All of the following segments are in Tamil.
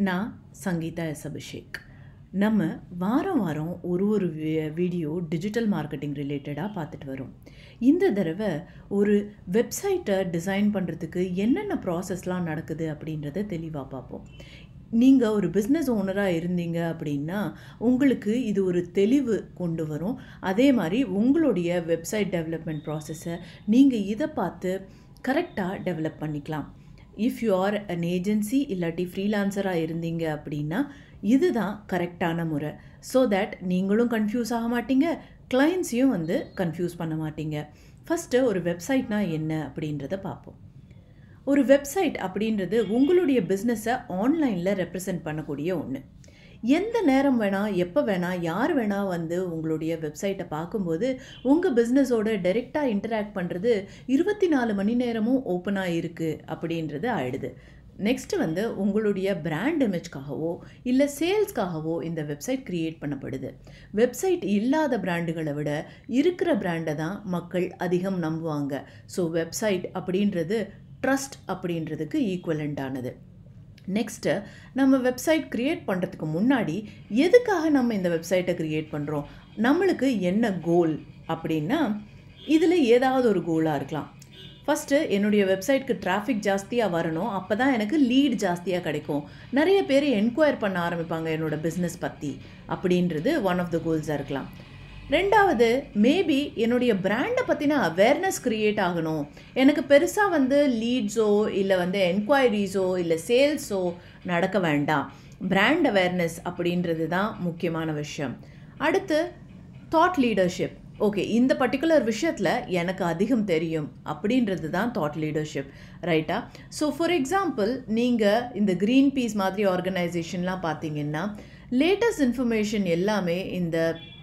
நான் சங்கீதா எஸ் அபிஷேக் நம்ம வாரம் வாரம் ஒரு ஒரு வி- வீடியோ டிஜிட்டல் மார்க்கெட்டிங் ரிலேட்டடாக பார்த்துட்டு வரோம் இந்த தடவை ஒரு வெப்சைட்டை டிசைன் பண்ணுறதுக்கு என்னென்ன ப்ராசஸ்லாம் நடக்குது அப்படின்றத தெளிவாக பார்ப்போம் நீங்கள் ஒரு பிஸ்னஸ் ஓனராக இருந்தீங்க அப்படின்னா உங்களுக்கு இது ஒரு தெளிவு கொண்டு வரும் அதே மாதிரி உங்களுடைய வெப்சைட் டெவலப்மெண்ட் ப்ராசஸை நீங்கள் இதை பார்த்து கரெக்டாக டெவலப் பண்ணிக்கலாம் if you are an agency இல்லாட்டி ஃப்ரீலான்சராக இருந்தீங்க அப்படின்னா இதுதான் கரெக்டான முறை ஸோ தட் நீங்களும் கன்ஃபியூஸ் ஆக மாட்டீங்க கிளைண்ட்ஸையும் வந்து கன்ஃபியூஸ் பண்ண மாட்டீங்க ஃபஸ்ட்டு ஒரு வெப்சைட்னா என்ன அப்படின்றத பார்ப்போம் ஒரு வெப்சைட் அப்படின்றது உங்களுடைய பிஸ்னஸை ஆன்லைனில் ரெப்ரசன்ட் பண்ணக்கூடிய ஒன்று எந்த நேரம் வேணால் எப்போ வேணால் யார் வேணால் வந்து உங்களுடைய வெப்சைட்டை பார்க்கும்போது உங்கள் பிஸ்னஸோட டைரெக்டாக இன்டராக்ட் பண்ணுறது இருபத்தி நாலு மணி நேரமும் ஓப்பனாக இருக்குது அப்படின்றது ஆயிடுது நெக்ஸ்ட் வந்து உங்களுடைய பிராண்ட் இமேஜ்க்காகவோ இல்லை சேல்ஸ்க்காகவோ இந்த வெப்சைட் க்ரியேட் பண்ணப்படுது வெப்சைட் இல்லாத பிராண்டுகளை விட இருக்கிற பிராண்டை தான் மக்கள் அதிகம் நம்புவாங்க ஸோ வெப்சைட் அப்படின்றது ட்ரஸ்ட் அப்படின்றதுக்கு ஈக்குவலண்ட் ஆனது நெக்ஸ்ட்டு நம்ம வெப்சைட் க்ரியேட் பண்ணுறதுக்கு முன்னாடி எதுக்காக நம்ம இந்த வெப்சைட்டை க்ரியேட் பண்ணுறோம் நம்மளுக்கு என்ன கோல் அப்படின்னா இதில் ஏதாவது ஒரு கோலாக இருக்கலாம் ஃபஸ்ட்டு என்னுடைய வெப்சைட்க்கு டிராஃபிக் ஜாஸ்தியாக வரணும் அப்போ தான் எனக்கு லீட் ஜாஸ்தியாக கிடைக்கும் நிறைய பேர் என்கொயர் பண்ண ஆரம்பிப்பாங்க என்னோட பிஸ்னஸ் பற்றி அப்படின்றது ஒன் ஆஃப் த கோல்ஸாக இருக்கலாம் ரெண்டாவது மேபி என்னுடைய பிராண்டை பற்றின அவேர்னஸ் க்ரியேட் ஆகணும் எனக்கு பெருசாக வந்து லீட்ஸோ இல்லை வந்து என்கொயரிஸோ இல்லை சேல்ஸோ நடக்க வேண்டாம் பிராண்ட் அவேர்னஸ் அப்படின்றது தான் முக்கியமான விஷயம் அடுத்து தாட் லீடர்ஷிப் ஓகே இந்த பர்டிகுலர் விஷயத்தில் எனக்கு அதிகம் தெரியும் அப்படின்றது தான் தாட் லீடர்ஷிப் ரைட்டா ஸோ ஃபார் எக்ஸாம்பிள் நீங்கள் இந்த க்ரீன் பீஸ் மாதிரி ஆர்கனைசேஷன்லாம் பார்த்தீங்கன்னா லேட்டஸ்ட் இன்ஃபர்மேஷன் எல்லாமே இந்த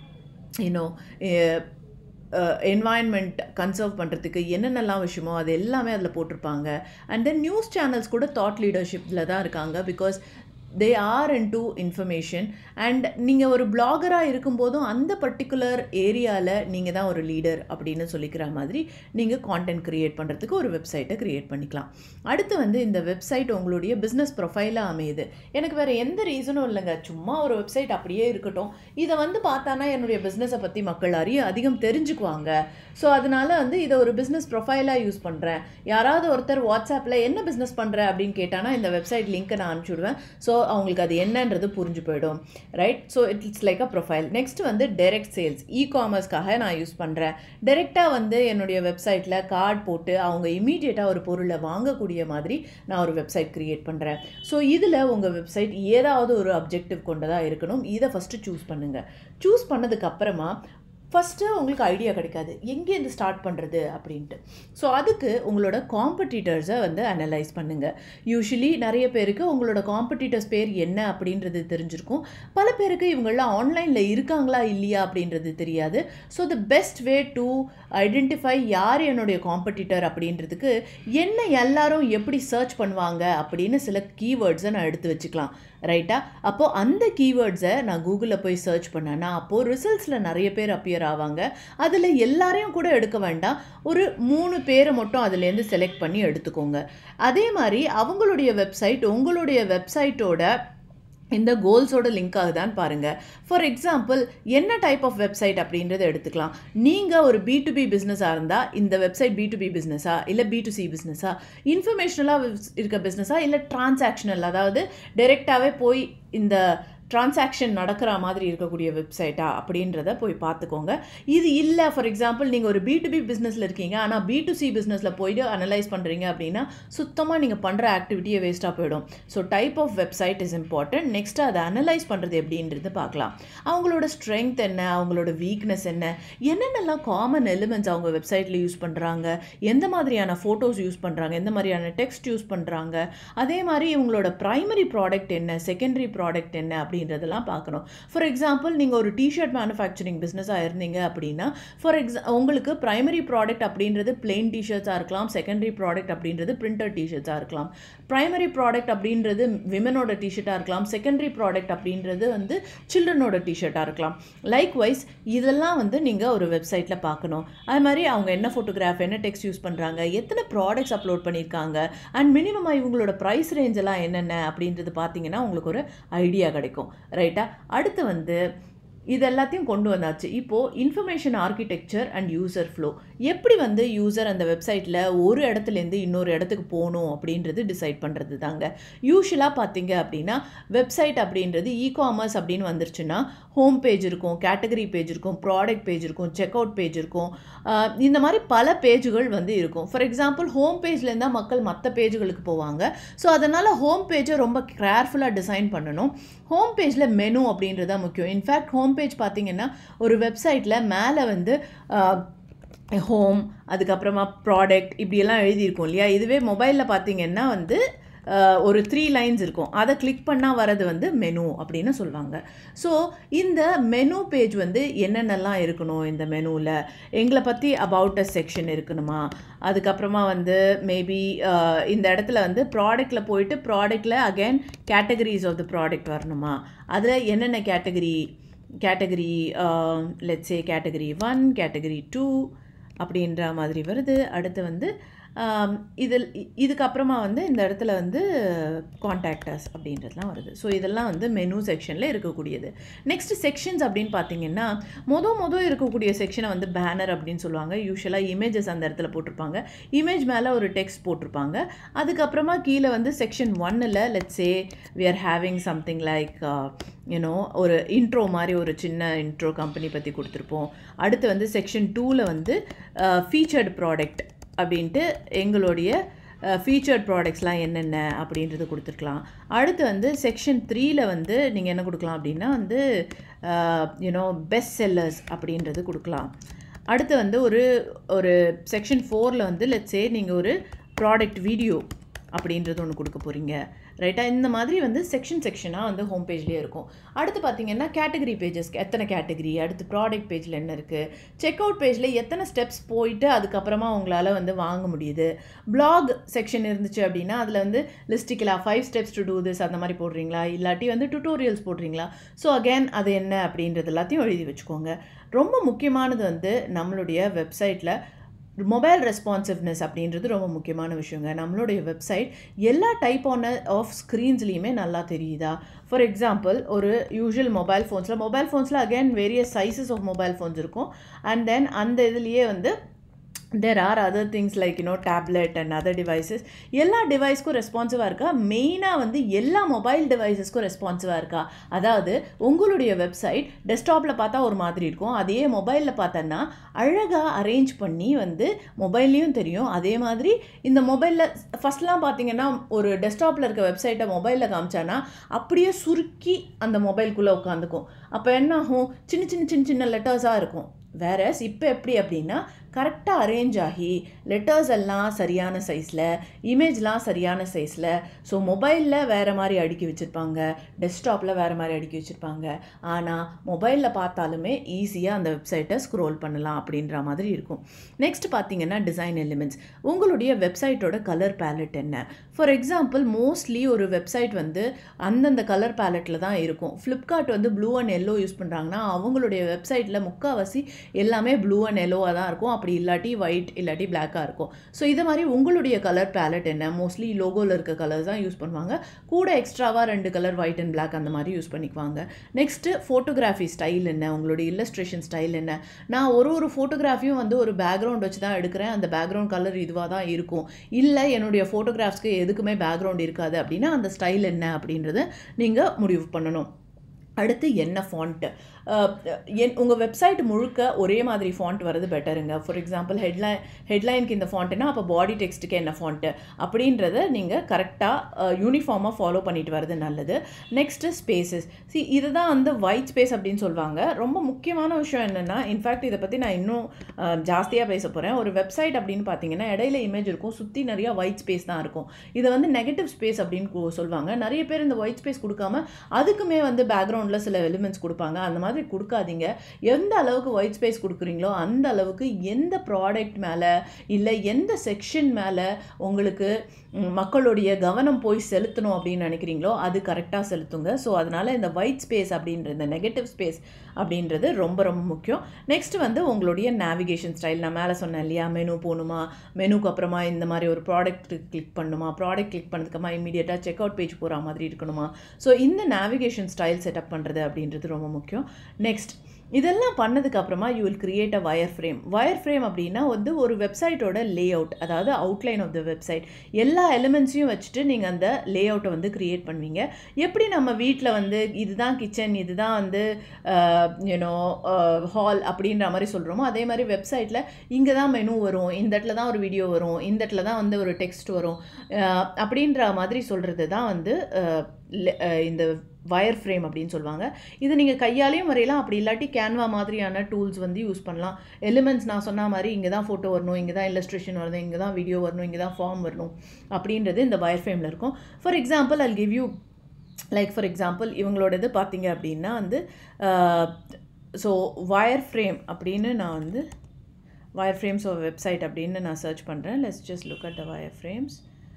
யூனோ என்வாயன்மெண்ட் கன்சர்வ் பண்ணுறதுக்கு என்னென்னலாம் விஷயமோ அது எல்லாமே அதில் போட்டிருப்பாங்க அண்ட் தென் நியூஸ் சேனல்ஸ் கூட தாட் லீடர்ஷிப்பில் தான் இருக்காங்க because they are into information and நீங்கள் ஒரு பிளாகராக இருக்கும்போதும் அந்த பர்டிகுலர் ஏரியாவில் நீங்கள் தான் ஒரு லீடர் அப்படின்னு சொல்லிக்கிற மாதிரி நீங்கள் கான்டென்ட் க்ரியேட் பண்ணுறதுக்கு ஒரு வெப்சைட்டை க்ரியேட் பண்ணிக்கலாம் அடுத்து வந்து இந்த வெப்சைட் உங்களுடைய பிஸ்னஸ் ப்ரொஃபைலாக அமையுது எனக்கு வேறு எந்த ரீசனும் இல்லைங்க சும்மா ஒரு வெப்சைட் அப்படியே இருக்கட்டும் இதை வந்து பார்த்தானா என்னுடைய பிஸ்னஸை பற்றி மக்கள் அறிய அதிகம் தெரிஞ்சுக்குவாங்க ஸோ அதனால வந்து இதை ஒரு பிஸ்னஸ் ப்ரொஃபைலாக யூஸ் பண்ணுறேன் யாராவது ஒருத்தர் வாட்ஸ்அப்பில் என்ன பிஸ்னஸ் பண்ணுற அப்படின்னு கேட்டானா இந்த வெப்சைட் லிங்க்கை நான் அனுப்பிச்சுடுவேன் ஸோ அவங்களுக்கு அது என்னன்றது புரிஞ்சு போயிடும் right so it's like a profile next வந்து டைரக்ட் சேல்ஸ் இ காமர்ஸ்க்காக நான் யூஸ் பண்ணுறேன் டைரெக்டாக வந்து என்னுடைய வெப்சைட்டில் கார்டு போட்டு அவங்க இமீடியட்டாக ஒரு பொருளை வாங்கக்கூடிய மாதிரி நான் ஒரு வெப்சைட் க்ரியேட் பண்ணுறேன் ஸோ இதில் உங்கள் வெப்சைட் ஏதாவது ஒரு அப்ஜெக்டிவ் கொண்டதாக இருக்கணும் இதை ஃபஸ்ட்டு சூஸ் பண்ணுங்கள் சூஸ் பண்ணதுக்கப்புறமா ஃபஸ்ட்டு உங்களுக்கு ஐடியா கிடைக்காது எங்கேருந்து ஸ்டார்ட் பண்ணுறது அப்படின்ட்டு ஸோ அதுக்கு உங்களோட காம்படிட்டர்ஸை வந்து அனலைஸ் பண்ணுங்கள் யூஸ்வலி நிறைய பேருக்கு உங்களோட காம்படிட்டர்ஸ் பேர் என்ன அப்படின்றது தெரிஞ்சிருக்கும் பல பேருக்கு இவங்கெல்லாம் ஆன்லைனில் இருக்காங்களா இல்லையா அப்படின்றது தெரியாது so the best way to identify யார் என்னுடைய காம்படிட்டர் அப்படின்றதுக்கு என்ன எல்லாரும் எப்படி சர்ச் பண்ணுவாங்க அப்படின்னு சில கீவேர்ட்ஸை நான் எடுத்து வச்சுக்கலாம் ரைட்டா அப்போது அந்த கீவேர்ட்ஸை நான் கூகுளில் போய் சர்ச் பண்ணேன்னா அப்போது ரிசல்ட்ஸில் நிறைய பேர் அப்பியர் ஆவாங்க அதில் எல்லாரையும் கூட எடுக்க வேண்டாம் ஒரு மூணு பேரை மட்டும் அதுலேருந்து செலக்ட் பண்ணி எடுத்துக்கோங்க அதே மாதிரி அவங்களுடைய வெப்சைட் உங்களுடைய வெப்சைட்டோட இந்த கோல்ஸோட லிங்க் ஆகுதான்னு பாருங்கள் ஃபார் எக்ஸாம்பிள் என்ன டைப் ஆஃப் வெப்சைட் அப்படின்றத எடுத்துக்கலாம் நீங்கள் ஒரு பி டு பி பிஸ்னஸாக இருந்தால் இந்த வெப்சைட் பி டு பி பிஸ்னஸா இல்லை பி டு சி பிஸ்னஸா இன்ஃபர்மேஷனலாக இருக்க பிஸ்னஸா இல்லை டிரான்சாக்ஷனல் அதாவது டைரெக்டாகவே போய் இந்த டிரான்சாக்ஷன் நடக்கிற மாதிரி இருக்கக்கூடிய வெப்சைட்டா அப்படின்றத போய் பார்த்துக்கோங்க இது இல்லை ஃபார் எக்ஸாம்பிள் நீங்கள் ஒரு பி டு பி பிஸ்னஸில் இருக்கீங்க ஆனால் பி டு சி பிஸ்னஸில் போயிட்டு அனலைஸ் பண்ணுறீங்க அப்படின்னா சுத்தமாக நீங்கள் பண்ணுற ஆக்டிவிட்டியே வேஸ்ட்டாக போயிடும் so type of website is important next அதை அனலைஸ் பண்ணுறது எப்படின்றது பார்க்கலாம் அவங்களோட ஸ்ட்ரென்த் என்ன அவங்களோட வீக்னஸ் என்ன என்னென்னலாம் காமன் எலிமெண்ட்ஸ் அவங்க வெப்சைட்டில் யூஸ் பண்ணுறாங்க எந்த மாதிரியான ஃபோட்டோஸ் யூஸ் பண்ணுறாங்க எந்த மாதிரியான டெக்ஸ்ட் யூஸ் பண்ணுறாங்க அதே மாதிரி இவங்களோட ப்ரைமரி ப்ராடக்ட் என்ன செகண்டரி ப்ராடக்ட் என்ன அப்படி அப்படின்றதெல்லாம் பார்க்கணும் ஃபார் எக்ஸாம்பிள் நீங்கள் ஒரு டிஷர்ட் மேனுஃபேக்சரிங் பிஸ்னஸாக இருந்தீங்க அப்படின்னா ஃபார் எக்ஸா உங்களுக்கு ப்ரைமரி ப்ராடக்ட் அப்படின்றது பிளெயின் டிஷர்ட்ஸாக இருக்கலாம் செகண்டரி ப்ராடக்ட் அப்படின்றது பிரிண்டட் டிஷர்ட்ஸாக இருக்கலாம் ப்ரைமரி ப்ராடக்ட் அப்படின்றது விமனோட டிஷர்ட்டாக இருக்கலாம் செகண்டரி ப்ராடக்ட் அப்படின்றது வந்து சில்ட்ரனோட டிஷர்ட்டாக இருக்கலாம் லைக்வைஸ் இதெல்லாம் வந்து நீங்கள் ஒரு வெப்சைட்டில் பார்க்கணும் அது மாதிரி அவங்க என்ன ஃபோட்டோகிராஃப் என்ன டெக்ஸ்ட் யூஸ் பண்ணுறாங்க எத்தனை ப்ராடக்ட்ஸ் அப்லோட் பண்ணியிருக்காங்க அண்ட் மினிமமாக இவங்களோட ப்ரைஸ் ரேஞ்ச் எல்லாம் என்னென்ன அப்படின்றது பார்த்தீங்கன்னா உங்களுக்கு ஒரு ஐடியா கிடைக்கும் ரைட்டா அடுத்து வந்து இது எல்லாத்தையும் கொண்டு வந்தாச்சு இப்போது information architecture and user flow எப்படி வந்து யூசர் அந்த வெப்சைட்டில் ஒரு இடத்துலேருந்து இன்னொரு இடத்துக்கு போகணும் அப்படின்றது டிசைட் பண்ணுறது தாங்க யூஸ்வலாக பார்த்தீங்க அப்படின்னா வெப்சைட் அப்படின்றது இ காமர்ஸ் அப்படின்னு வந்துருச்சுன்னா ஹோம் பேஜ் இருக்கும் கேட்டகரி பேஜ் இருக்கும் ப்ராடக்ட் பேஜ் இருக்கும் செக் அவுட் பேஜ் இருக்கும் ஆஹ் இந்த மாதிரி பல பேஜுகள் வந்து இருக்கும் ஃபார் எக்ஸாம்பிள் ஹோம் பேஜ்லேருந்து தான் மக்கள் மற்ற பேஜுகளுக்கு போவாங்க ஸோ அதனால் ஹோம் பேஜை ரொம்ப கேர்ஃபுல்லாக டிசைன் பண்ணணும் ஹோம் பேஜில் மெனு அப்படின்றது தான் முக்கியம் இன்ஃபேக்ட் ஹோம் பேஜ் பார்த்தீங்கன்னா ஒரு வெப்சைட்டில் மேலே வந்து ஹோம் அதுக்கப்புறமா ப்ராடக்ட் இப்படியெல்லாம் எழுதியிருக்கும் இல்லையா இதுவே மொபைலில் பார்த்தீங்கன்னா வந்து அஹ், ஒரு த்ரீ லைன்ஸ் இருக்கும் அதை கிளிக் பண்ணால் வரது வந்து மெனு அப்படின்னு சொல்லுவாங்க ஸோ இந்த மெனு பேஜ் வந்து என்னென்னலாம் இருக்கணும் இந்த மெனுவில் எங்களை பற்றி அபவுட் அ செக்ஷன் இருக்கணுமா அதுக்கப்புறமா வந்து மேபி இந்த இடத்துல வந்து ப்ராடக்டில் போயிட்டு ப்ராடக்டில் again categories of the product வரணுமா அதில் என்னென்ன category category let's say category one category two அப்படின்ற மாதிரி வருது அடுத்து வந்து ஆம், இதில் இ- இதுக்கப்புறமா வந்து இந்த இடத்துல வந்து கான்டாக்டர்ஸ் அப்படின்றதுலாம் வருது ஸோ இதெல்லாம் வந்து மெனு செக்ஷனில் இருக்கக்கூடியது நெக்ஸ்ட் செக்ஷன்ஸ் அப்படின்னு பார்த்தீங்கன்னா மொத மொதல் இருக்கக்கூடிய செக்ஷனை வந்து பேனர் அப்படின்னு சொல்லுவாங்க யூஸ்வலாக இமேஜஸ் அந்த இடத்துல போட்டிருப்பாங்க இமேஜ் மேலே ஒரு டெக்ஸ்ட் போட்டிருப்பாங்க அதுக்கப்புறமா கீழே வந்து செக்ஷன் ஒன்னில் let's say we are having something like you know ஒரு இன்ட்ரோ மாதிரி ஒரு சின்ன இன்ட்ரோ கம்பெனி பற்றி கொடுத்துருப்போம் அடுத்து வந்து செக்ஷன் டூவில் வந்து ஃபீச்சர்டு ப்ராடக்ட் அப்படின்ட்டு எங்களுடைய ஃபீச்சர்ட் ப்ராடக்ட்ஸ்லாம் என்னென்ன அப்படின்றது கொடுத்துருக்கலாம் அடுத்து வந்து செக்ஷன் த்ரீல வந்து நீங்கள் என்ன கொடுக்கலாம் அப்படின்னா வந்து யூனோ பெஸ்ட் செல்லர்ஸ் அப்படின்றது கொடுக்கலாம் அடுத்து வந்து ஒரு ஒரு செக்ஷன் ஃபோரில் வந்து லெட்ஸே நீங்கள் ஒரு ப்ராடக்ட் வீடியோ அப்படின்றது ஒன்று கொடுக்க போகிறீங்க ரைட்டா இந்த மாதிரி வந்து செக்ஷன் செக்ஷனாக வந்து ஹோம் பேஜ்லேயே இருக்கும் அடுத்து பார்த்தீங்கன்னா கேட்டகரி பேஜஸ் எத்தனை கேட்டகரி அடுத்து ப்ராடக்ட் பேஜில் என்ன இருக்குது செக் அவுட் பேஜில் எத்தனை ஸ்டெப்ஸ் போயிட்டு அதுக்கப்புறமா உங்களால் வந்து வாங்க முடியுது பிளாக் செக்ஷன் இருந்துச்சு அப்படின்னா அதில் வந்து லிஸ்டிக்கலா five steps to do this அந்த மாதிரி போடுறீங்களா இல்லாட்டி வந்து டுட்டோரியல்ஸ் போடுறீங்களா ஸோ அகேன் அது என்ன அப்படின்றது எல்லாத்தையும் எழுதி வச்சுக்கோங்க ரொம்ப முக்கியமானது வந்து நம்மளுடைய வெப்சைட்டில் மொபைல் ரெஸ்பான்சிவ்னஸ் அப்படின்றது ரொம்ப முக்கியமான விஷயங்க நம்மளுடைய வெப்சைட் எல்லா டைப் ஆன ஆஃப் ஸ்க்ரீன்ஸ்லேயுமே நல்லா தெரியுதா ஃபார் எக்ஸாம்பிள் ஒரு யூஷுவல் மொபைல் ஃபோன்ஸில் மொபைல் ஃபோன்ஸில் again various sizes of mobile phones இருக்கும் அண்ட் தென் அந்த இதுலேயே வந்து there are other things like you know tablet and other devices எல்லா டிவைஸ்க்கும் ரெஸ்பான்சிவாக இருக்கா மெயினாக வந்து எல்லா மொபைல் டிவைசஸ்க்கும் ரெஸ்பான்சிவாக இருக்கா அதாவது உங்களுடைய வெப்சைட் டெஸ்க்டாப்பில் பார்த்தா ஒரு மாதிரி இருக்கும் அதே மொபைலில் பார்த்தோன்னா அழகாக அரேஞ்ச் பண்ணி வந்து மொபைல்லையும் தெரியும் அதே மாதிரி இந்த மொபைலில் ஃபஸ்ட்லாம் பார்த்தீங்கன்னா ஒரு டெஸ்க்டாப்பில் இருக்க வெப்சைட்டை மொபைலில் காமிச்சானா அப்படியே சுருக்கி அந்த மொபைல்குள்ளே உட்காந்துக்கும் அப்போ என்ன ஆகும் சின்ன சின்ன சின்ன சின்ன லெட்டர்ஸாக இருக்கும் வேறஸ் இப்போ எப்படி அப்படின்னா கரெக்டாக அரேஞ்ச் ஆகி லெட்டர்ஸ் எல்லாம் சரியான சைஸில் இமேஜ்லாம் சரியான சைஸில் ஸோ மொபைலில் வேறு மாதிரி அடுக்கி வச்சுருப்பாங்க டெஸ்க்டாப்பில் வேறு மாதிரி அடுக்கி வச்சுருப்பாங்க ஆனால் மொபைலில் பார்த்தாலுமே ஈஸியாக அந்த வெப்சைட்டை ஸ்க்ரோல் பண்ணலாம் அப்படின்ற மாதிரி இருக்கும் நெக்ஸ்ட் பார்த்தீங்கன்னா டிசைன் எலிமெண்ட்ஸ் உங்களுடைய வெப்சைட்டோட கலர் பேலட் என்ன ஃபார் எக்ஸாம்பிள் மோஸ்ட்லி ஒரு வெப்சைட் வந்து அந்தந்த கலர் பேலட்டில் தான் இருக்கும் ஃப்ளிப்கார்ட் வந்து ப்ளூ அண்ட் எல்லோ யூஸ் பண்ணுறாங்கன்னா அவங்களுடைய வெப்சைட்டில் முக்கால்வாசி எல்லாமே ப்ளூ அண்ட் எல்லோவாக தான் இருக்கும் அப்படி இல்லாட்டி ஒயிட் இல்லாட்டி பிளாக்காக இருக்கும் ஸோ இது மாதிரி உங்களுடைய கலர் பேலட் என்ன மோஸ்ட்லி லோகோவில் இருக்க கலர்ஸ் தான் யூஸ் பண்ணுவாங்க கூட எக்ஸ்ட்ராவாக ரெண்டு கலர் ஒயிட் அண்ட் பிளாக் அந்த மாதிரி யூஸ் பண்ணிக்குவாங்க நெக்ஸ்ட்டு ஃபோட்டோகிராஃபி ஸ்டைல் என்ன உங்களுடைய இல்லஸ்ட்ரேஷன் ஸ்டைல் என்ன நான் ஒரு ஒரு ஃபோட்டோகிராஃபியும் வந்து ஒரு பேக்ரவுண்ட் வச்சு தான் எடுக்கிறேன் அந்த பேக்ரவுண்ட் கலர் இதுவாக தான் இருக்கும் இல்லை என்னுடைய ஃபோட்டோகிராஃப்ஸ்க்கு எதுக்குமே பேக்ரவுண்ட் இருக்காது அப்படின்னா அந்த ஸ்டைல் என்ன அப்படின்றத நீங்கள் முடிவு பண்ணணும் அடுத்து என்ன ஃபாண்ட்டு என் உங்கள் வெப்சைட் முழுக்க ஒரே மாதிரி ஃபாண்ட் வரது பெட்டருங்க ஃபார் எக்ஸாம்பிள் ஹெட்லைன் ஹெட்லைனுக்கு இந்த ஃபாண்ட்டுனா அப்போ பாடி டெக்ஸ்ட்டுக்கு என்ன ஃபாண்ட்டு அப்படின்றத நீங்கள் கரெக்டாக யூனிஃபார்மாக ஃபாலோ பண்ணிட்டு வரது நல்லது நெக்ஸ்ட்டு ஸ்பேசஸ் சி இதுதான் வந்து ஒயிட் ஸ்பேஸ் அப்படின்னு சொல்லுவாங்க ரொம்ப முக்கியமான விஷயம் என்னென்னா இன்ஃபேக்ட் இதை பற்றி நான் இன்னும் ஜாஸ்தியாக பேச போகிறேன் ஒரு வெப்சைட் அப்படின்னு பார்த்தீங்கன்னா இடையில இமேஜ் இருக்கும் சுற்றி நிறையா ஒயிட் ஸ்பேஸ் தான் இருக்கும் இதை வந்து நெகட்டிவ் ஸ்பேஸ் அப்படின்னு கு- சொல்லுவாங்க நிறைய பேர் இந்த ஒயிட் ஸ்பேஸ் கொடுக்காம அதுக்குமே வந்து பேக்ரவுண்டில் சில எலிமெண்ட்ஸ் கொடுப்பாங்க அந்த மாதிரி கொடுக்காதீங்க எந்த அளவுக்கு ஒயிட் ஸ்பேஸ் கொடுக்குறீங்களோ அந்த அளவுக்கு எந்த ப்ராடக்ட் மேலே இல்லை எந்த செக்ஷன் மேலே உங்களுக்கு ம், மக்களுடைய கவனம் போய் செலுத்தணும் அப்படின்னு நினைக்கிறீங்களோ அது கரெக்டாக செலுத்துங்க ஸோ அதனால் இந்த ஒயிட் ஸ்பேஸ் அப்படின்ற இந்த நெகட்டிவ் ஸ்பேஸ் அப்படின்றது ரொம்ப ரொம்ப முக்கியம் நெக்ஸ்ட் வந்து உங்களுடைய நேவிகேஷன் ஸ்டைல் நான் மேலே சொன்னேன் இல்லையா மெனு போகணுமா மெனுக்கு அப்புறமா இந்த மாதிரி ஒரு ப்ராடக்ட் கிளிக் பண்ணணுமா ப்ராடக்ட் கிளிக் பண்ணதுக்கப்புறமா இமீடியட்டாக செக் அவுட் பேஜ் போகிற மாதிரி இருக்கணுமா ஸோ இந்த நேவிகேஷன் ஸ்டைல் செட்டப் பண்ணுறது அப்படின்றது ரொம்ப முக்கியம் நெக்ஸ்ட் இதெல்லாம் பண்ணதுக்கு அப்புறமா you will create a wireframe wireframe அப்படின்னா வந்து ஒரு வெப்சைட்டோட லே அவுட் அதாவது அவுட்லைன் ஆஃப் த வெப்சைட் எல்லா எலிமெண்ட்ஸையும் வச்சுட்டு நீங்கள் அந்த லே அவுட்டை வந்து கிரியேட் பண்ணுவீங்க எப்படி நம்ம வீட்டில் வந்து இதுதான் கிச்சன் இதுதான் வந்து யூனோ ஹால் அப்படின்ற மாதிரி சொல்கிறோமோ அதே மாதிரி வெப்சைட்டில் இங்கே தான் மெனு வரும் இந்த இடத்துல தான் ஒரு வீடியோ வரும் இந்த இடத்துல தான் வந்து ஒரு டெக்ஸ்ட் வரும் அஹ், அப்படின்ற மாதிரி சொல்கிறது தான் வந்து அஹ், le- அஹ், இந்த வயர் ஃப்ரேம் அப்படின்னு சொல்லுவாங்க இது நீங்கள் கையாலையும் வரையலாம் அப்படி இல்லாட்டி கேன்வா மாதிரியான டூல்ஸ் வந்து யூஸ் பண்ணலாம் எலிமெண்ட்ஸ் நான் சொன்ன மாதிரி இங்கே தான் ஃபோட்டோ வரணும் இங்கே தான் இல்லஸ்ட்ரேஷன் வரணும் இங்கே தான் வீடியோ வரணும் இங்கே தான் ஃபார்ம் வரணும் அப்படின்றது இந்த வயர் ஃப்ரேமில் இருக்கும் for example I'll give you like for example இவங்களோடது பார்த்தீங்க அப்படின்னா வந்து ஸோ வயர் ஃப்ரேம் அப்படின்னு நான் வந்து வயர் ஃப்ரேம்ஸ் ஆஃப் வெப்சைட் அப்படின்னு நான் சர்ச் பண்ணுறேன் let's just look at the wireframes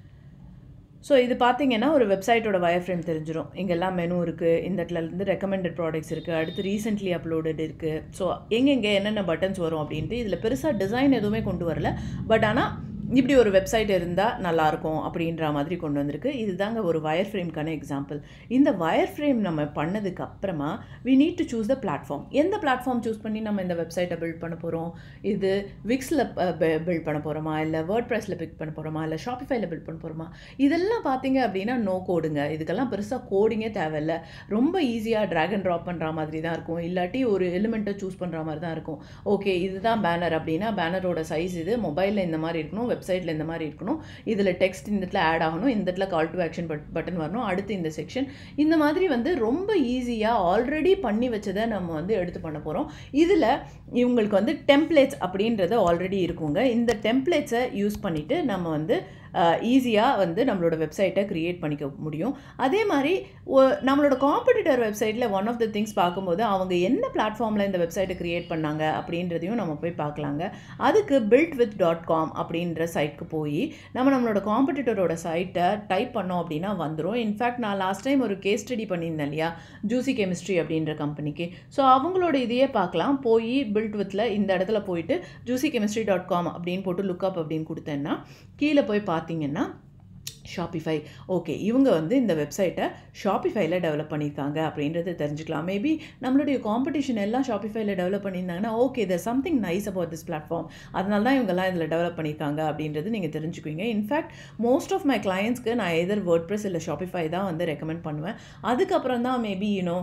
so இது பார்த்தீங்கன்னா ஒரு வெப்சைட்டோட வயர் ஃப்ரேம் தெரிஞ்சிடும் இங்கெல்லாம் மெனு இருக்குது இந்த இடத்துல இருந்து ரெக்கமெண்டட் ப்ராடக்ட்ஸ் இருக்குது அடுத்து ரீசெண்ட்லி அப்லோடட் இருக்குது ஸோ எங்கெங்கே என்னென்ன பட்டன்ஸ் வரும் அப்படின்ட்டு இதில் பெருசாக டிசைன் எதுவுமே கொண்டு வரல பட் ஆனால் இப்படி ஒரு வெப்சைட் இருந்தால் நல்லாயிருக்கும் அப்படின்ற மாதிரி கொண்டு வந்திருக்கு இதுதாங்க ஒரு வயர் ஃப்ரேம்க்கான எக்ஸாம்பிள் இந்த வயர் ஃப்ரேம் நம்ம பண்ணதுக்கு அப்புறமா we need to choose the platform எந்த பிளாட்ஃபார்ம் சூஸ் பண்ணி நம்ம இந்த வெப்சைட்டை பில்ட் பண்ண போகிறோம் இது விக்ஸில் பில்ட் பண்ண போகிறோமா இல்லை வேர்ட் ப்ரெஸில் பிக் பண்ண போகிறோமா இல்லை ஷாப்பிஃபைல பில்ட் பண்ண போகிறோமா இதெல்லாம் பார்த்தீங்க அப்படின்னா நோ கோடுங்க இதுக்கெல்லாம் பெருசாக கோடிங்கே தேவையில்ல ரொம்ப ஈஸியாக ட்ராக் அண்ட் ட்ராப் பண்ணுற மாதிரி தான் இருக்கும் இல்லாட்டி ஒரு எலிமெண்ட்டை சூஸ் பண்ணுற மாதிரி தான் இருக்கும் ஓகே இதுதான் பேனர் அப்படின்னா பேனரோட சைஸ் இது மொபைலில் இந்த மாதிரி இருக்கணும் வெப்சைட்டில் இந்த மாதிரி இருக்கணும் இதில் டெக்ஸ்ட் இந்த இடத்துல ஆட் ஆகணும் இந்த இடத்துல கால் டு ஆக்ஷன் பட்டன் வரணும் அடுத்து இந்த செக்ஷன் இந்த மாதிரி வந்து ரொம்ப ஈஸியாக ஆல்ரெடி பண்ணி வச்சதை நம்ம வந்து எடுத்து பண்ண போகிறோம் இதில் இவங்களுக்கு வந்து டெம்ப்ளேட்ஸ் அப்படின்றது ஆல்ரெடி இருக்குங்க இந்த டெம்ப்ளேட்ஸை யூஸ் பண்ணிவிட்டு நம்ம வந்து ஈஸியாக வந்து நம்மளோட வெப்சைட்டை க்ரியேட் பண்ணிக்க முடியும் அதே மாதிரி ஒ- நம்மளோட காம்படிட்டர் வெப்சைட்டில் ஒன் ஆஃப் த திங்ஸ் பார்க்கும்போது அவங்க என்ன பிளாட்ஃபார்மில் இந்த வெப்சைட்டை க்ரியேட் பண்ணாங்க அப்படின்றதையும் நம்ம போய் பார்க்கலாங்க அதுக்கு பில்ட் வித் டாட் காம் அப்படின்ற சைட்க்கு போய் நம்ம நம்மளோட காம்படிட்டரோட சைட்டை டைப் பண்ணோம் அப்படின்னா வந்துடும் இன்ஃபேக்ட் நான் லாஸ்ட் டைம் ஒரு கேஸ் ஸ்டடி பண்ணியிருந்தேன் இல்லையா ஜூசி கெமிஸ்ட்ரி அப்படின்ற கம்பெனிக்கு ஸோ அவங்களோட இதையே பார்க்கலாம் போய் பில்ட் வித்தில் இந்த இடத்துல போயிட்டு ஜூசி கெமிஸ்ட்ரி டாட் காம் அப்படின்னு போட்டு லுக்அப் அப்படின்னு கொடுத்தேன்னா கீழே போய் பார்த்தீங்கன்னா ஷாப்பிஃபை ஓகே இவங்க வந்து இந்த வெப்சைட்டை ஷாப்பிஃபைல டெவலப் பண்ணியிருக்காங்க அப்படின்றது தெரிஞ்சுக்கலாம் மேபி நம்மளுடைய காம்படிஷன் எல்லாம் ஷாப்பிஃபைல டெவலப் பண்ணியிருந்தாங்கன்னா okay there's something nice about this platform அதனால தான் இவங்கெல்லாம் இதில் டெவலப் பண்ணியிருக்காங்க அப்படின்றது நீங்கள் தெரிஞ்சுக்குவீங்க இன்ஃபேக்ட் மோஸ்ட் ஆஃப் மை கிளையன்ஸ்க்கு நான் எதர் வேர்ட் ப்ரெஸ் இல்லை ஷாப்பிஃபை தான் வந்து ரெக்கமெண்ட் பண்ணுவேன் அதுக்கப்புறம் தான் maybe you know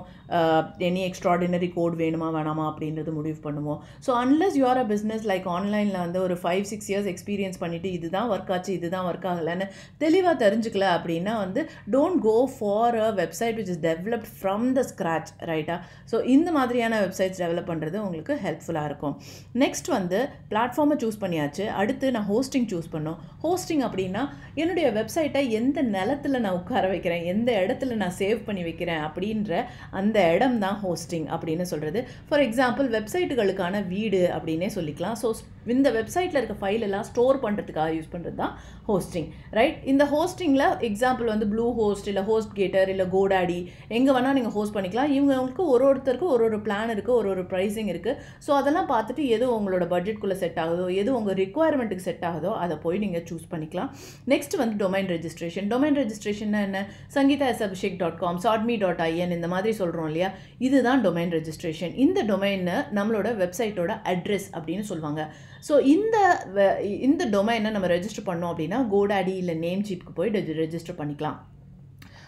any extraordinary code வேணுமா வேணாமா அப்படின்றது முடிவு பண்ணுவோம் so unless you are a business like ஆன்லைனில் வந்து ஒரு ஃபைவ் சிக்ஸ் இயர்ஸ் எக்ஸ்பீரியன்ஸ் பண்ணிவிட்டு இதுதான் ஒர்க் ஆச்சு இதுதான் ஒர்க் ஆகலைன்னு தெளிவாக தெரிஞ்சுக்கல அப்படின்னா வந்து don't go for a website which is developed from the scratch ரைட்டா ஸோ இந்த மாதிரியான வெப்சைட்ஸ் டெவலப் பண்ணுறது உங்களுக்கு ஹெல்ப்ஃபுல்லாக இருக்கும் நெக்ஸ்ட் வந்து பிளாட்ஃபார்மை சூஸ் பண்ணியாச்சு அடுத்து நான் ஹோஸ்டிங் சூஸ் பண்ணோம் ஹோஸ்டிங் அப்படின்னா என்னுடைய வெப்சைட்டை எந்த நிலத்தில் நான் உட்கார வைக்கிறேன் எந்த இடத்துல நான் சேவ் பண்ணி வைக்கிறேன் அப்படின்ற அந்த இடம் தான் ஹோஸ்டிங் அப்படின்னு சொல்கிறது ஃபார் எக்ஸாம்பிள் வெப்சைட்டுகளுக்கான வீடு அப்படின்னே சொல்லிக்கலாம் ஸோ இந்த வெப்சைட்டில் இருக்க ஃபைல் எல்லாம் ஸ்டோர் பண்ணுறதுக்காக யூஸ் பண்ணுறது தான் ஹோஸ்டிங் ரைட் இந்த ஹோஸ்டிங்கில் எக்ஸாம்பிள் வந்து ப்ளூ ஹோஸ்ட் இல்லை ஹோஸ்ட் கேட்டர் இல்லை கோடாடி எங்கே வேணால் நீங்கள் ஹோஸ்ட் பண்ணிக்கலாம் இவங்களுக்கு ஒரு ஒருத்தருக்கும் ஒரு ஒரு பிளான் இருக்குது ஒரு ஒரு ப்ரைஸிங் இருக்குது ஸோ அதெல்லாம் பார்த்துட்டு எது உங்களோட பட்ஜெட்குள்ளே செட் ஆகுதோ எது உங்கள் ரிக்குவயர்மெண்ட்டுக்கு செட் ஆகுதோ அதை போய் நீங்கள் சூஸ் பண்ணிக்கலாம் நெக்ஸ்ட் வந்து டொமைன் ரெஜிஸ்ட்ரேஷன் டொமைன் ரெஜிஸ்ட்ரேஷன்னா என்ன Sangeetha S Abhishek dot com chatme dot IN இந்த மாதிரி சொல்கிறோம் இல்லையா இதுதான் டொமைன் ரெஜிஸ்ட்ரேஷன் இந்த டொமைனை நம்மளோட வெப்சைட்டோட அட்ரஸ் அப்படின்னு சொல்லுவாங்க ஸோ இந்த வ- இந்த டொமைனை நம்ம ரெஜிஸ்டர் பண்ணோம் அப்படின்னா கோடாடி இல்லை நேம் சீட்க்கு போய் ரெஜிஸ்டர் பண்ணிக்கலாம்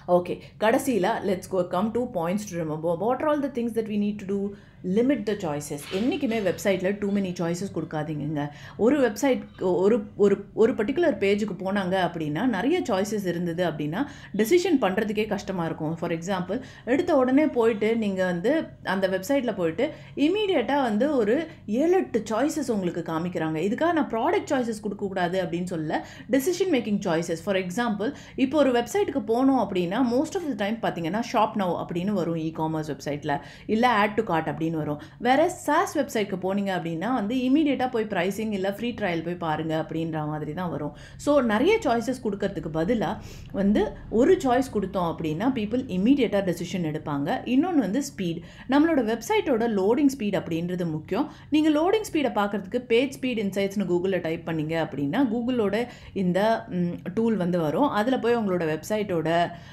ஓகே கடைசியில் let's go come to points to remember what are all the things that we need to do limit the choices என்றைக்குமே வெப்சைட்டில் டூ மெனி சாய்ஸஸ் கொடுக்காதீங்க ஒரு வெப்சைட் ஒரு ஒரு ஒரு பர்டிகுலர் பேஜுக்கு போனாங்க அப்படின்னா நிறைய சாய்ஸஸ் இருந்தது அப்படின்னா டெசிஷன் பண்ணுறதுக்கே கஷ்டமாக இருக்கும் ஃபார் எக்ஸாம்பிள் எடுத்த உடனே போயிட்டு நீங்கள் வந்து அந்த வெப்சைட்டில் போயிட்டு இமீடியட்டாக வந்து ஒரு ஏழு எட்டு சாய்ஸஸ் உங்களுக்கு காமிக்கிறாங்க இதுக்காக நான் ப்ராடக்ட் சாய்ஸஸ் கொடுக்கக்கூடாது அப்படின்னு சொல்ல decision making choices for example இப்போ ஒரு வெப்சைட்டுக்கு போனோம் அப்படின்னா மோஸ்ட் ஆஃப் த டைம் பார்த்தீங்கன்னா ஷாப் நவ் அப்படின்னு வரும் இ காமர்ஸ் வெப்சைட்டில் இல்லை ஆட் டு கார்ட் அப்படின்னு வரும் வேற சாஸ் வெப்சைட்க்கு போனீங்க அப்படின்னா வந்து இமீடியட்டாக போய் ப்ரைஸிங் இல்லை ஃப்ரீ ட்ரையல் போய் பாருங்கள் அப்படின்ற மாதிரி தான் வரும் ஸோ நிறைய சாய்ஸஸ் கொடுக்கறதுக்கு பதிலாக வந்து ஒரு சாய்ஸ் கொடுத்தோம் அப்படின்னா பீப்புள் இமீடியட்டாக டெசிஷன் எடுப்பாங்க இன்னொன்று வந்து ஸ்பீட் நம்மளோட வெப்சைட்டோட லோடிங் ஸ்பீட் அப்படின்றது முக்கியம் நீங்கள் லோடிங் ஸ்பீடை பார்க்குறதுக்கு பேஜ் ஸ்பீட் இன்சைட்ஸ்னு கூகுளில் டைப் பண்ணீங்க அப்படின்னா கூகுளோட இந்த டூல் வந்து வரும் அதில் போய் உங்களோட வெப்சைட்டோட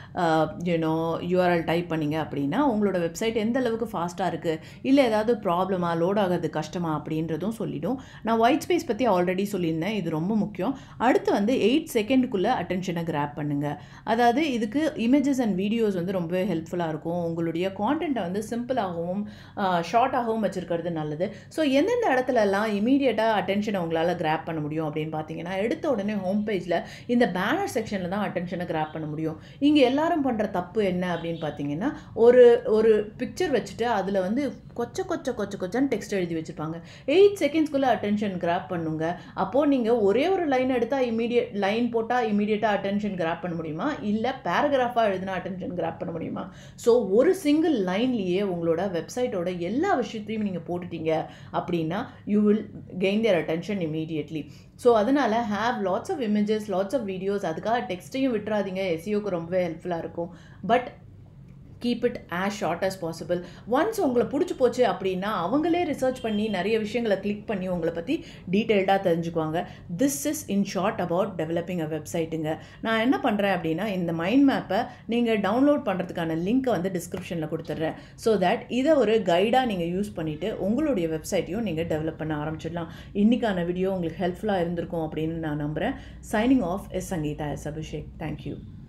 யூனோ யூஆர்எல் டைப் பண்ணீங்க அப்படின்னா உங்களோட வெப்சைட் எந்த அளவுக்கு ஃபாஸ்ட்டாக இருக்குது இல்லை ஏதாவது ப்ராப்ளமாக லோட் ஆகிறது கஷ்டமா அப்படின்றதும் சொல்லிடும் நான் ஒயிட் ஸ்பேஸ் பற்றி ஆல்ரெடி சொல்லியிருந்தேன் இது ரொம்ப முக்கியம் அடுத்து வந்து எயிட் செகண்டுக்குள்ளே அட்டென்ஷனை கிராப் பண்ணுங்கள் அதாவது இதுக்கு இமேஜஸ் அண்ட் வீடியோஸ் வந்து ரொம்பவே ஹெல்ப்ஃபுல்லாக இருக்கும் உங்களுடைய கான்டென்ட்டை வந்து சிம்பிளாகவும் ஷார்ட்டாகவும் வச்சுருக்கிறது நல்லது ஸோ எந்தெந்த இடத்துலலாம் இமீடியட்டாக அட்டென்ஷனை உங்களால் கிராப் பண்ண முடியும் அப்படின்னு பார்த்தீங்கன்னா எடுத்த உடனே ஹோம் பேஜில் இந்த பேனர் செக்ஷனில் தான் அட்டென்ஷனை கிராப் பண்ண முடியும் இங்கே எல்லாரும் பண்ணுற தப்பு என்ன அப்படின்னு பார்த்தீங்கன்னா ஒரு ஒரு பிக்சர் வச்சுட்டு அதில் வந்து கொச்ச கொச்ச கொச்ச கொச்சன்னு டெக்ஸ்ட் எழுதி வச்சுருப்பாங்க எயிட் செகண்ட்ஸ்குள்ளே அட்டென்ஷன் கிராப் பண்ணுங்க அப்போது நீங்கள் ஒரே ஒரு லைன் எடுத்தால் இமீடியட் லைன் போட்டால் இமீடியட்டாக அட்டென்ஷன் கிராப் பண்ண முடியுமா இல்லை பேராகிராஃபாக எழுதினா அட்டென்ஷன் கிராப் பண்ண முடியுமா ஸோ ஒரு சிங்கிள் லைன்லேயே உங்களோட வெப்சைட்டோட எல்லா விஷயத்தையும் நீங்கள் போட்டுட்டீங்க அப்படின்னா you will gain their attention immediately so அதனால் have lots of images lots of videos அதுக்காக டெக்ஸ்ட்டையும் விட்டுறாதீங்க எஸ்சிஓக்கு ரொம்பவே ஹெல்ப்ஃபுல்லாக இருக்கும் but keep it as short as possible once உங்களை பிடிச்சி போச்சு அப்படின்னா அவங்களே ரிசர்ச் பண்ணி நிறைய விஷயங்களை கிளிக் பண்ணி உங்களை பற்றி டீட்டெயில்டாக தெரிஞ்சுக்குவாங்க this is in short about developing a வெப்சைட்டுங்க நான் என்ன பண்ணுறேன் அப்படின்னா இந்த மைண்ட் மேப்பை நீங்கள் டவுன்லோட் பண்ணுறதுக்கான லிங்க்கை வந்து டிஸ்கிரிப்ஷனில் கொடுத்துட்றேன் ஸோ தட் இதை ஒரு கைடாக நீங்கள் யூஸ் பண்ணிவிட்டு உங்களுடைய வெப்சைட்டையும் நீங்கள் டெவலப் பண்ண ஆரம்பிச்சிடலாம் இன்றைக்கான வீடியோ உங்களுக்கு ஹெல்ப்ஃபுல்லாக இருந்திருக்கும் அப்படின்னு நான் நம்புகிறேன் signing off S Sangeetha S Abhishek thank you